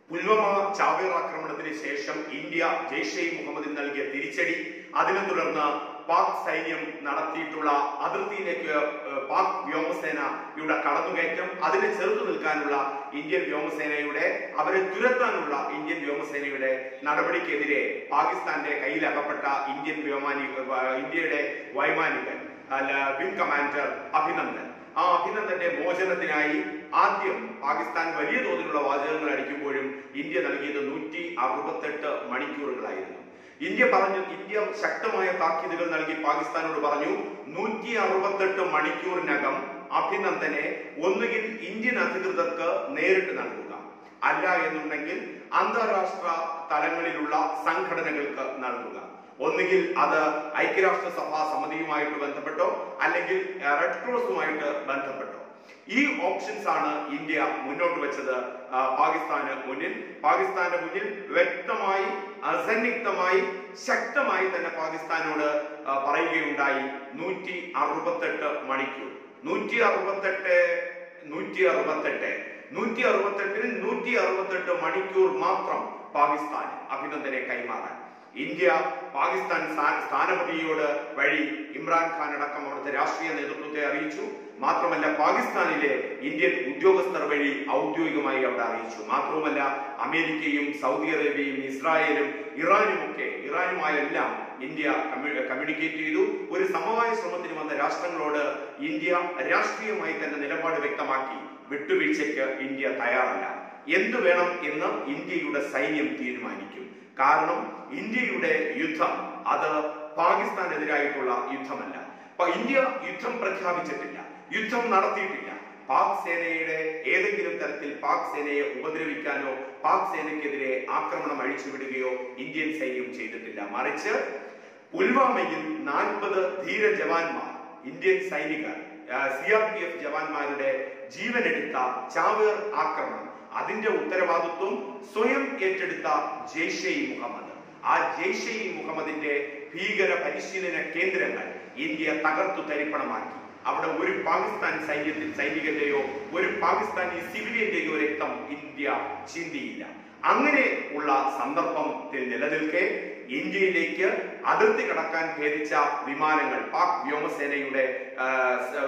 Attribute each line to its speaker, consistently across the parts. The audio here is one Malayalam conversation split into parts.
Speaker 1: പുൽവാമ ചാവേർ ആക്രമണത്തിന് ശേഷം ഇന്ത്യ ജെയ്ഷെ ഇ മുഹമ്മദിന് നൽകിയ തിരിച്ചടി അതിനെ തുടർന്ന് പാക് സൈന്യം നടത്തിയിട്ടുള്ള അതിർത്തിയിലേക്ക് ഏഹ്, പാക് വ്യോമസേനയുടെ കടന്നുകയറ്റം അതിനെ ചെറുത്തു നിൽക്കാനുള്ള ഇന്ത്യൻ വ്യോമസേനയുടെ അവരെ തുരത്താനുള്ള ഇന്ത്യൻ വ്യോമസേനയുടെ നടപടിക്കെതിരെ പാകിസ്ഥാന്റെ കയ്യിലകപ്പെട്ട ഇന്ത്യൻ വ്യോമാനി ഏഹ്, ഇന്ത്യയുടെ വൈമാനികൻ അല്ല, വിംഗ് കമാൻഡർ അഭിനന്ദൻ ആ അഭിനന്ദന്റെ മോചനത്തിനായി ആദ്യം പാകിസ്ഥാൻ വലിയ തോതിലുള്ള വാചകങ്ങൾ അടിക്കുമ്പോഴും ഇന്ത്യ നൽകിയത് നൂറ്റി അറുപത്തെട്ട് മണിക്കൂറുകളായിരുന്നു ഇന്ത്യ പറഞ്ഞു ഇന്ത്യ ശക്തമായ താക്കീതുകൾ നൽകി പാകിസ്ഥാനോട് പറഞ്ഞു നൂറ്റി അറുപത്തെട്ട് മണിക്കൂറിനകം അഭിനന്ദനെ ഒന്നുകിൽ ഇന്ത്യൻ അധികൃതർക്ക് നേരിട്ട് നൽകുക അല്ല എന്നുണ്ടെങ്കിൽ അന്താരാഷ്ട്ര തലങ്ങളിലുള്ള സംഘടനകൾക്ക് നൽകുക ഒന്നുകിൽ അത് ഐക്യരാഷ്ട്രസഭാ സമിതിയുമായിട്ട് ബന്ധപ്പെട്ടോ അല്ലെങ്കിൽ ഏഹ്, റെഡ് ക്രോസുമായിട്ട് ബന്ധപ്പെട്ടോ ഈ ഓപ്ഷൻസ് ആണ് ഇന്ത്യ മുന്നോട്ട് വെച്ചത് ആ, പാകിസ്ഥാന് മുന്നിൽ പാകിസ്ഥാന്റെ മുന്നിൽ വ്യക്തമായി അസന്നിഗ്ധമായി ശക്തമായി തന്നെ പാകിസ്ഥാനോട് ആ, പറയുകയുണ്ടായി നൂറ്റി അറുപത്തെട്ട് മണിക്കൂർ നൂറ്റി അറുപത്തെട്ട് നൂറ്റി അറുപത്തെട്ട് നൂറ്റി അറുപത്തെട്ടിന് നൂറ്റി അറുപത്തെട്ട് മണിക്കൂർ മാത്രം പാകിസ്ഥാൻ അഭിനന്ദനെ കൈമാറാൻ ഇന്ത്യ പാകിസ്ഥാൻ സ്ഥാ- സ്ഥാനപതിയോട് വഴി ഇമ്രാൻഖാൻ അടക്കം അവിടുത്തെ രാഷ്ട്രീയ നേതൃത്വത്തെ അറിയിച്ചു മാത്രമല്ല പാകിസ്ഥാനിലെ ഇന്ത്യൻ ഉദ്യോഗസ്ഥർ വഴി ഔദ്യോഗികമായി അവിടെ അറിയിച്ചു മാത്രവുമല്ല അമേരിക്കയും സൗദി അറേബ്യയും ഇസ്രായേലും ഇറാനും ഒക്കെ ഇറാനുമായെല്ലാം ഇന്ത്യ കമ്മ്യൂ- കമ്മ്യൂണിക്കേറ്റ് ചെയ്തു ഒരു സമവായ ശ്രമത്തിന് വന്ന രാഷ്ട്രങ്ങളോട് ഇന്ത്യ രാഷ്ട്രീയമായി തന്നെ നിലപാട് വ്യക്തമാക്കി വിട്ടുവീഴ്ചയ്ക്ക് ഇന്ത്യ തയ്യാറല്ല എന്തു വേണം എന്ന് ഇന്ത്യയുടെ സൈന്യം തീരുമാനിക്കും കാരണം ഇന്ത്യയുടെ യുദ്ധം അത് പാകിസ്ഥാനെതിരായിട്ടുള്ള യുദ്ധമല്ല അപ്പൊ ഇന്ത്യ യുദ്ധം പ്രഖ്യാപിച്ചിട്ടില്ല യുദ്ധം നടത്തിയിട്ടില്ല പാക് സേനയുടെ ഏതെങ്കിലും തരത്തിൽ പാക് സേനയെ ഉപദ്രവിക്കാനോ പാക് സേനയ്ക്കെതിരെ ആക്രമണം അഴിച്ചുവിടുകയോ ഇന്ത്യൻ സൈന്യം ചെയ്തിട്ടില്ല മറിച്ച് പുൽവാമയിൽ നാൽപ്പത് ധീര ജവാന്മാർ ഇന്ത്യൻ സൈനികർ സി ആർ പി എഫ് ജവാന്മാരുടെ ജീവനെടുത്ത ചാവേർ ആക്രമണം അതിന്റെ ഉത്തരവാദിത്വം സ്വയം ഏറ്റെടുത്ത ജെയ്ഷെ ഇ മുഹമ്മദ് ആ ജെയ്ഷെ ഇ മുഹമ്മദിന്റെ ഭീകര പരിശീലന കേന്ദ്രങ്ങൾ ഇന്ത്യ തകർത്തു തരിപ്പണമാക്കി അവിടെ ഒരു പാകിസ്ഥാൻ സൈന്യത്തിൽ സൈനികന്റെയോ ഒരു പാകിസ്ഥാനി സിവിലിയന്റെയോ രക്തം ഇന്ത്യ ചിന്തിയില്ല അങ്ങനെ ഉള്ള സന്ദർഭത്തിൽ നിലനിൽക്കെ ഇന്ത്യയിലേക്ക് അതിർത്തി കടക്കാൻ ഭേദിച്ച വിമാനങ്ങൾ പാക് വ്യോമസേനയുടെ ആ, സ-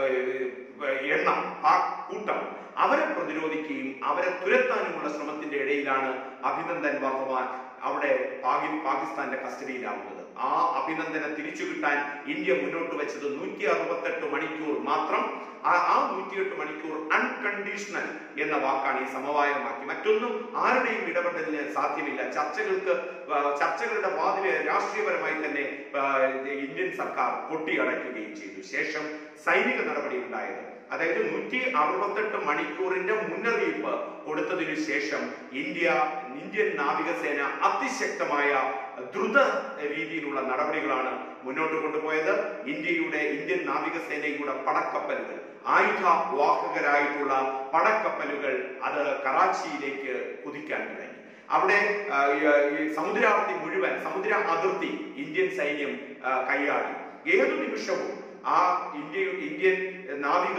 Speaker 1: ഏ, എണ്ണം പാക് കൂട്ടം അവരെ പ്രതിരോധിക്കുകയും അവരെ തുരത്താനുമുള്ള ശ്രമത്തിന്റെ ഇടയിലാണ് അഭിനന്ദൻ വർദ്ധമാൻ അവിടെ പാകി പാകിസ്ഥാന്റെ കസ്റ്റഡിയിലാവുന്നത് ആ അഭിനന്ദനെ തിരിച്ചു കിട്ടാൻ ഇന്ത്യ മുന്നോട്ട് വെച്ചത് നൂറ്റി അറുപത്തെട്ട് മണിക്കൂർ മാത്രം ആ ആ നൂറ്റിയെട്ട് മണിക്കൂർ അൺകണ്ടീഷണൽ എന്ന വാക്കാണ് ഈ സമവായമാക്കി മറ്റൊന്നും ആരുടെയും ഇടപെടലിന് സാധ്യമില്ല ചർച്ചകൾക്ക് ആ, ചർച്ചകളുടെ വാതില് രാഷ്ട്രീയപരമായി തന്നെ ആ, ഇന്ത്യൻ സർക്കാർ കൊട്ടിയടയ്ക്കുകയും ചെയ്തു ശേഷം സൈനിക നടപടി ഉണ്ടായത് അതായത് നൂറ്റി അറുപത്തെട്ട് മണിക്കൂറിന്റെ മുന്നറിയിപ്പ് കൊടുത്തതിനു ശേഷം ഇന്ത്യ ഇന്ത്യൻ നാവികസേന അതിശക്തമായ ദ്രുത രീതിയിലുള്ള നടപടികളാണ് മുന്നോട്ട് കൊണ്ടുപോയത് ഇന്ത്യയുടെ ഇന്ത്യൻ നാവികസേനയുടെ പടക്കപ്പലുകൾ ആയുധ വാഹകരായിട്ടുള്ള പടക്കപ്പലുകൾ അത് കറാച്ചിയിലേക്ക് കുതിക്കാൻ തുടങ്ങി അവിടെ ആ, ഈ- ഈ സമുദ്രാവധി മുഴുവൻ സമുദ്ര അതിർത്തി ഇന്ത്യൻ സൈന്യം ആ, കൈയാടി ഏതു നിമിഷവും ആ ഇന്ത്യ ഇന്ത്യൻ നാവിക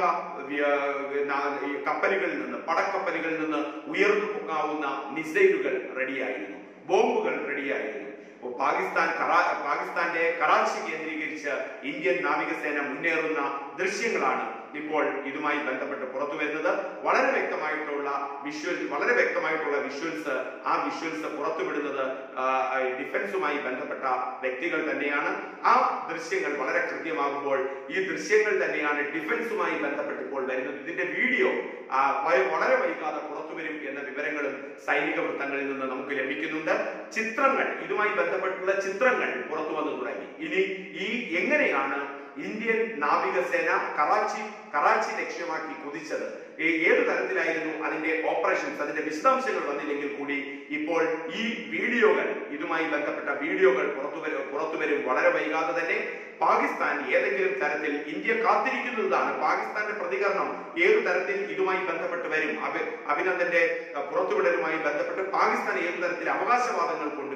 Speaker 1: വ്യ- നാ- ഈ കപ്പലുകളിൽ നിന്ന് പടക്കപ്പലുകളിൽ നിന്ന് ഉയർന്നു പൊങ്ങാവുന്ന മിസൈലുകൾ റെഡിയായിരുന്നു ബോംബുകൾ റെഡിയായിരുന്നു അപ്പോ പാകിസ്ഥാൻ കറാ- പാകിസ്ഥാന്റെ കറാച്ചി കേന്ദ്രീകരിച്ച് ഇന്ത്യൻ നാവികസേന മുന്നേറുന്ന ദൃശ്യങ്ങളാണ് ഇപ്പോൾ ഇതുമായി ബന്ധപ്പെട്ട് പുറത്തു വരുന്നത് വളരെ വ്യക്തമായിട്ടുള്ള വിഷ്വൽ വളരെ വ്യക്തമായിട്ടുള്ള വിഷ്വൽസ് ആ വിഷ്വൽസ് പുറത്തുവിടുന്നത് ആ, ആ, ഡിഫൻസുമായി ബന്ധപ്പെട്ട വ്യക്തികൾ തന്നെയാണ് ആ ദൃശ്യങ്ങൾ വളരെ കൃത്യമാകുമ്പോൾ ഈ ദൃശ്യങ്ങൾ തന്നെയാണ് ഡിഫൻസുമായി ബന്ധപ്പെട്ട് ഇപ്പോൾ വരുന്നത് ഇതിന്റെ വീഡിയോ ആ, വ- വളരെ വൈകാതെ പുറത്തു വരും എന്ന വിവരങ്ങളും സൈനിക വൃത്തങ്ങളിൽ നിന്ന് നമുക്ക് ലഭിക്കുന്നുണ്ട് ചിത്രങ്ങൾ ഇതുമായി ബന്ധപ്പെട്ടുള്ള ചിത്രങ്ങൾ പുറത്തു വന്നു തുടങ്ങി ഇനി ഈ എങ്ങനെയാണ് ഇന്ത്യൻ നാവികസേന കറാച്ചി കറാച്ചി ലക്ഷ്യമാക്കി കുതിച്ചത് ഏ- ഏത് തരത്തിലായിരുന്നു അതിന്റെ ഓപ്പറേഷൻസ് അതിന്റെ വിശദാംശങ്ങൾ വന്നില്ലെങ്കിൽ കൂടി ഇപ്പോൾ ഈ വീഡിയോകൾ ഇതുമായി ബന്ധപ്പെട്ട വീഡിയോകൾ പുറത്തു വരും പുറത്തു വരും വളരെ വൈകാതെ തന്നെ പാകിസ്ഥാൻ ഏതെങ്കിലും തരത്തിൽ ഇന്ത്യ കാത്തിരിക്കുന്നതാണ് പാകിസ്ഥാന്റെ പ്രതികരണം ഏത് തരത്തിൽ ഇതുമായി ബന്ധപ്പെട്ട് വരും അഭി- അഭിനന്ദന്റെ അഹ്, പുറത്തുവിടലുമായി ബന്ധപ്പെട്ട് പാകിസ്ഥാൻ ഏത് തരത്തിൽ അവകാശവാദങ്ങൾ കൊണ്ടുവരും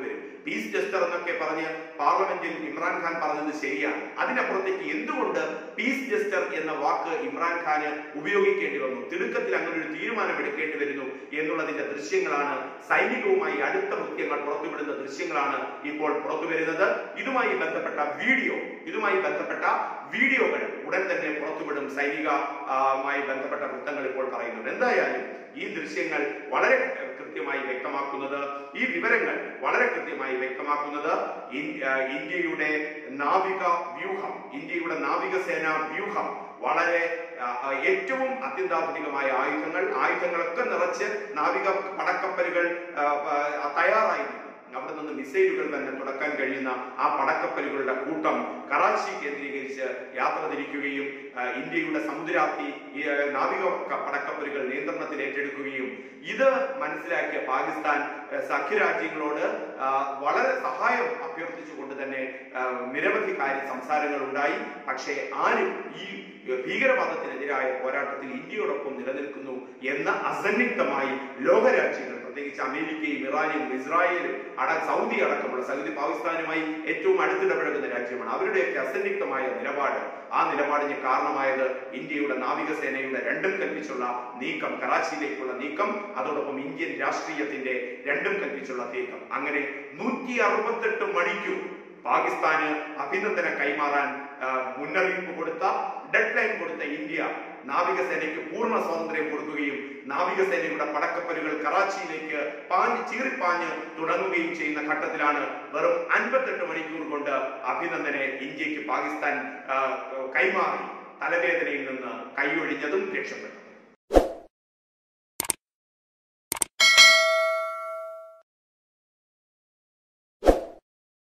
Speaker 1: പീസ് ജസ്റ്റർ എന്നൊക്കെ പറഞ്ഞ് പാർലമെന്റിൽ ഇമ്രാൻഖാൻ പറഞ്ഞത് ശരിയാണ് അതിനപ്പുറത്തേക്ക് എന്തുകൊണ്ട് പീസ് ജസ്റ്റർ എന്ന വാക്ക് ഇമ്രാൻഖാന് ഉപയോഗിക്കേണ്ടി വന്നു തിടുക്കത്തിൽ അങ്ങനെ ഒരു തീരുമാനം എടുക്കേണ്ടി വരുന്നു എന്നുള്ളതിന്റെ ദൃശ്യങ്ങളാണ് സൈനികവുമായി അടുത്ത കൃത്യങ്ങൾ പുറത്തുവിടുന്ന ദൃശ്യങ്ങളാണ് ഇപ്പോൾ പുറത്തു വരുന്നത് ഇതുമായി ബന്ധപ്പെട്ട വീഡിയോ ഇതുമായി ബന്ധപ്പെട്ട വീഡിയോകൾ ഉടൻ തന്നെ പുറത്തുവിടും സൈനികമായി ബന്ധപ്പെട്ട വൃത്തങ്ങൾ ഇപ്പോൾ പറയുന്നുണ്ട് എന്തായാലും ഈ ദൃശ്യങ്ങൾ വളരെ കൃത്യമായി വ്യക്തമാക്കുന്നത് ഈ വിവരങ്ങൾ വളരെ കൃത്യമായി വ്യക്തമാക്കുന്നത് ഇൻ- ആ, ഇന്ത്യയുടെ നാവിക വ്യൂഹം ഇന്ത്യയുടെ നാവികസേന വ്യൂഹം വളരെ ആ, ആ, ഏറ്റവും അത്യന്താധുനികമായ ആയുധങ്ങൾ ആയുധങ്ങളൊക്കെ നിറച്ച് നാവിക പടക്കപ്പലുകൾ ആ, ആ, തയ്യാറായി നിന്നു. അവിടെ നിന്ന് മിസൈലുകൾ തന്നെ തുടക്കാൻ കഴിയുന്ന ആ പടക്കപ്പലുകളുടെ കൂട്ടം കറാച്ചി കേന്ദ്രീകരിച്ച് യാത്ര തിരിക്കുകയും ആ, ഇന്ത്യയുടെ സമുദ്രാത്തി ഈ, ആ, നാവിക ക- പടക്കപ്പലുകൾ നിയന്ത്രണത്തിൽ ഏറ്റെടുക്കുകയും ഇത് മനസ്സിലാക്കിയ പാകിസ്ഥാൻ ആ, സഖ്യരാജ്യങ്ങളോട് ആ, വളരെ സഹായം അഭ്യർത്ഥിച്ചുകൊണ്ട് തന്നെ ആ, നിരവധി കാര്യ സംസാരങ്ങൾ ഉണ്ടായി പക്ഷേ ആരും ഈ ഭീകരവാദത്തിനെതിരായ പോരാട്ടത്തിൽ ഇന്ത്യയോടൊപ്പം നിലനിൽക്കുന്നു എന്ന അസന്നിഗ്ധമായി ലോകരാജ്യങ്ങൾ പ്രത്യേകിച്ച് അമേരിക്കയും ഇറാനും ഇസ്രായേലും അട സൗദി അടക്കമുള്ള സൗദി പാകിസ്ഥാനുമായി ഏറ്റവും അടുത്തിടപഴകുന്ന രാജ്യമാണ് അവരുടെയൊക്കെ അസന്നിഗ്ധമായ നിലപാട് ആ നിലപാടിന് കാരണമായത് ഇന്ത്യയുടെ നാവികസേനയുടെ രണ്ടും കൽപ്പിച്ചുള്ള നീക്കം കറാച്ചിയിലേക്കുള്ള നീക്കം അതോടൊപ്പം ഇന്ത്യൻ രാഷ്ട്രീയത്തിന്റെ രണ്ടും കൽപ്പിച്ചുള്ള നീക്കം അങ്ങനെ നൂറ്റി അറുപത്തെട്ട് മണിക്കൂർ പാകിസ്ഥാന് അഭിനന്ദനം കൈമാറാൻ ആ, മുന്നറിയിപ്പ് കൊടുത്ത ഡെഡ് ലൈൻ കൊടുത്ത ഇന്ത്യ നാവികസേനയ്ക്ക് പൂർണ്ണ സ്വാതന്ത്ര്യം കൊടുക്കുകയും നാവികസേനയുടെ പടക്കപ്പലുകൾ കറാച്ചിയിലേക്ക് പാഞ്ഞ് ചീറിപ്പാഞ്ഞ് തുടങ്ങുകയും ചെയ്യുന്ന ഘട്ടത്തിലാണ് വെറും അൻപത്തെട്ട് മണിക്കൂർ കൊണ്ട് അഭിനന്ദനെ ഇന്ത്യക്ക് പാകിസ്ഥാൻ ആ, കൈമാറി തലവേദനയിൽ നിന്ന് കൈയൊഴിഞ്ഞതും രക്ഷപ്പെട്ടു